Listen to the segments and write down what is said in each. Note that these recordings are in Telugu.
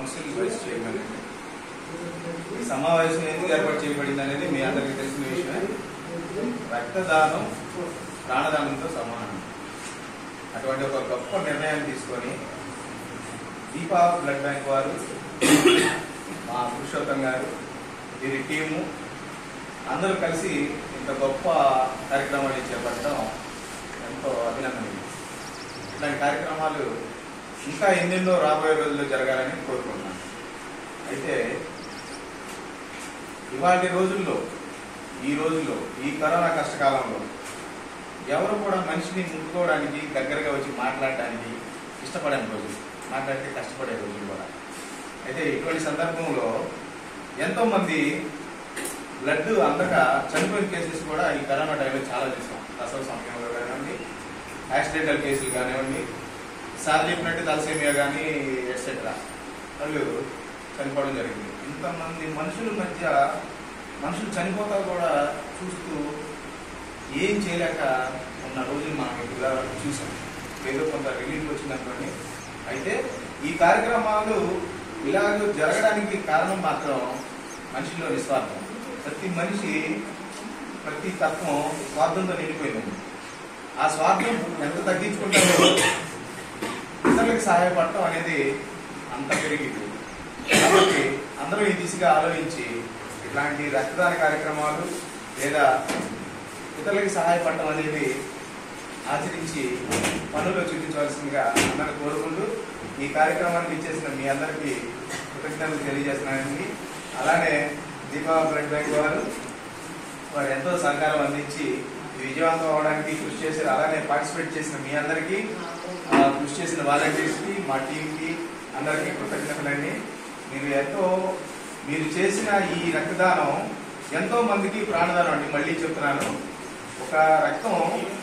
కౌన్సిల్ వైస్ చైర్మన్ అండి. ఈ సమావేశం ఎందుకు ఏర్పాటు చేయబడింది అనేది మీ అందరికీ తెలిసిన విషయమే రక్తదానం ప్రాణదానంతో సమానం అటువంటి ఒక గొప్ప నిర్ణయాన్ని తీసుకొని దీపా బ్లడ్ బ్యాంక్ వారు మా పురుషోత్తం గారు వీరి టీము అందరూ కలిసి ఇంత గొప్ప కార్యక్రమాన్ని చేపట్టడం ఎంతో అభినందనీయం ఇట్లాంటి కార్యక్రమాలు ఇంకా ఎన్నెన్నో రాబోయే రోజుల్లో జరగాలని కోరుకుంటున్నాను అయితే ఇవాటి రోజుల్లో ఈ రోజుల్లో ఈ కరోనా కష్టకాలంలో ఎవరు కూడా మనిషిని ముట్టుకోవడానికి దగ్గరగా వచ్చి మాట్లాడడానికి ఇష్టపడని రోజులు మాట్లాడితే కష్టపడే రోజులు కూడా అయితే ఇటువంటి సందర్భంలో ఎంతో మంది బ్లడ్ అందక చనిపోయిన కేసెస్ కూడా ఈ కరోనా టైంలో చాలా చూసాం ప్రసవ సమయంలో కానివ్వండి యాక్సిడెంటల్ కేసులు కానివ్వండి సార్ చెప్పినట్టు తలసేమియా కానీ ఎట్సెట్రా వాళ్ళు చనిపోవడం జరిగింది ఇంతమంది మనుషుల మధ్య మనుషులు చనిపోతా కూడా చూస్తూ ఏం చేయలేక ఉన్న రోజులు మనం ఇప్పుడుగా చూసాం ఏదో కొంత రిలీఫ్ వచ్చిందనుకోండి అయితే ఈ కార్యక్రమాలు ఇలాగ జరగడానికి కారణం మాత్రం మనిషిలో నిస్వార్థం ప్రతి మనిషి ప్రతి తత్వం స్వార్థంతో నిండిపోయిందండి ఆ స్వార్థం ఎంత తగ్గించుకుంటారో ఇతరులకు సహాయపడటం అనేది అంత పెరిగింది కాబట్టి అందరూ ఈ దిశగా ఆలోచించి ఇట్లాంటి రక్తదాన కార్యక్రమాలు లేదా ఇతరులకి సహాయపడటం అనేది ఆచరించి పనుల్లో చూపించవలసిందిగా అందరూ కోరుకుంటూ ఈ కార్యక్రమానికి ఇచ్చేసిన మీ అందరికీ కృతజ్ఞతలు తెలియజేస్తున్నానండి అలానే దీపా బ్లడ్ బ్యాంక్ వారు వారు ఎంతో సహకారం అందించి ఇది విజయవంతం అవడానికి కృషి చేశారు అలానే పార్టిసిపేట్ చేసిన మీ అందరికీ ఆ, కృషి చేసిన వాలంటీర్స్ కి మా టీం కి అందరికీ కృతజ్ఞతలండి మీరు ఎంతో మీరు చేసిన ఈ రక్తదానం ఎంతో మందికి ప్రాణదానం అండి మళ్ళీ చెప్తున్నాను ఒక రక్తం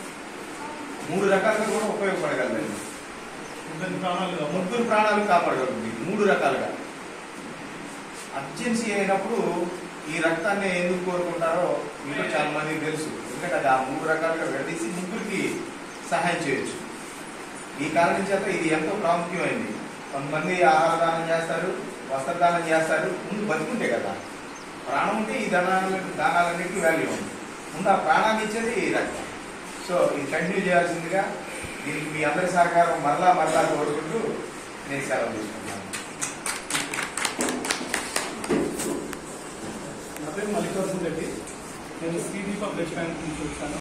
మూడు రకాలుగా కూడా ఉపయోగపడగలదండి ఇద్దరి ప్రాణాలు ముగ్గురు ప్రాణాలు కాపాడగలుగుతుంది మూడు రకాలుగా అర్జెన్సీ అయినప్పుడు ఈ రక్తాన్ని ఎందుకు కోరుకుంటారో మీలో చాలా మందికి తెలుసు ఎందుకంటే అది ఆ మూడు రకాలుగా విడదీసి ముగ్గురికి సహాయం చేయొచ్చు ఈ కారణం చేత ఇది ఎంతో ప్రాముఖ్యమైంది కొంతమంది ఆహార దానం చేస్తారు వస్త్ర దానం చేస్తారు ముందు బతుకుంటే కదా ప్రాణం ఉంటే ఈ దానాల దానాలన్నిటికీ వాల్యూ ఉంది ముందు ఆ ప్రాణాన్ని ఇచ్చేది ఈ రక్తం సో ఇది కంటిన్యూ చేయాల్సిందిగా దీనికి మీ అందరి సహకారం మరలా మరలా కోరుకుంటూ నేను సెలవు తీసుకుంటాను నా పేరు మల్లికార్జున్ రెడ్డి నేను శ్రీ దీప బ్లడ్ బ్యాంక్ నుంచి వచ్చాను